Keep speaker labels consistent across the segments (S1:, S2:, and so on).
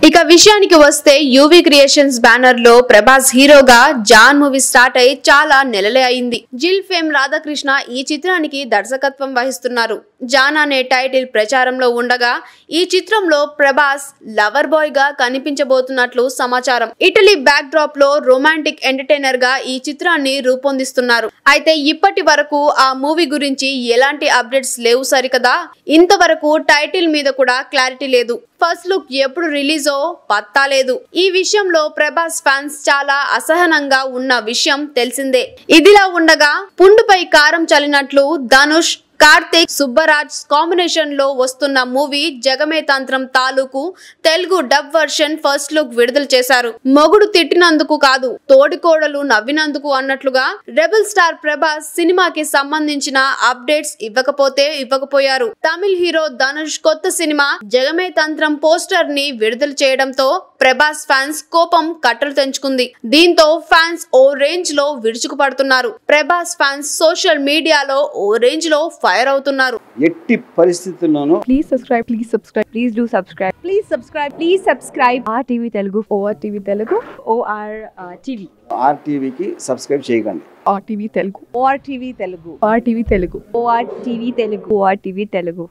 S1: ఇక విషయానికి వస్తే యూవీ క్రియేషన్స్ బ్యానర్ లో ప్రభాస్ హీరోగా జాన్ మూవీ స్టార్ట్ అయి చాలా నెలలే అయింది జిల్ ఫేమ్ రాధాకృష్ణ ఈ చిత్రానికి దర్శకత్వం వహిస్తున్నారు జాన్ అనే టైటిల్ ప్రచారంలో ఉండగా ఈ చిత్రంలో ప్రభాస్ లవర్ బాయ్ గా కనిపించబోతున్నట్లు సమాచారం ఇటలీ బ్యాక్ డ్రాప్ లో రొమాంటిక్ ఎంటర్టైనర్ గా ఈ చిత్రాన్ని రూపొందిస్తున్నారు అయితే ఇప్పటి వరకు ఆ మూవీ గురించి ఎలాంటి అప్డేట్స్ లేవు సరికదా ఇంతవరకు టైటిల్ మీద కూడా క్లారిటీ లేదు ఫస్ట్ లుక్ ఎప్పుడు రిలీజో పత్తా లేదు ఈ విషయంలో ప్రభాస్ ఫ్యాన్స్ చాలా అసహనంగా ఉన్న విషయం తెలిసిందే ఇదిలా ఉండగా పుండుపై కారం చల్లినట్లు ధనుష్ కార్తీక్ సుబ్బరాజ్ కాంబినేషన్ లో వస్తున్న మూవీ జగమే తంత్రం తాలూకు Telugu dub version first look విడుదల చేశారు మొగుడు తిట్టినందుకు కాదు తోడికోడలు నవ్వినందుకు అన్నట్లుగా రెబల్ స్టార్ ప్రభాస్ సినిమాకి సంబంధించిన అప్డేట్స్ ఇవ్వకపోతే ఇవ్వకపోయారు తమిళ్ హీరో ధనుష్ కొత్త సినిమా జగమే తంత్రం పోస్టర్ ని విడుదల చేయడంతో ప్రభాస్ ఫ్యాన్స్ కోపం కట్టలు తెంచుకుంది దీంతో ఫ్యాన్స్ ఓ రేంజ్ లో విరుచుకుపడుతున్నారు ప్రభాస్ ఫ్యాన్స్ సోషల్ మీడియాలో ఓ రేంజ్ లో ఫైర్ అవుతున్నారు
S2: ఎట్టి పరిస్థితుల్లోనూ
S3: Please subscribe. Please subscribe. Please do subscribe. Please subscribe. Please subscribe. RTV Telugu. ORTV Telugu. OR uh, TV.
S2: ఆర్టీవీకి సబ్స్క్రైబ్ చేయకండి
S3: RTV Telugu. ORTV Telugu. RTV Telugu. ORTV Telugu. ORTV Telugu.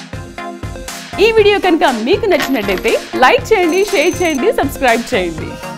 S4: ఈ video కనుక మీకు నచ్చినట్టయితే like చేయండి share చేయండి subscribe చేయండి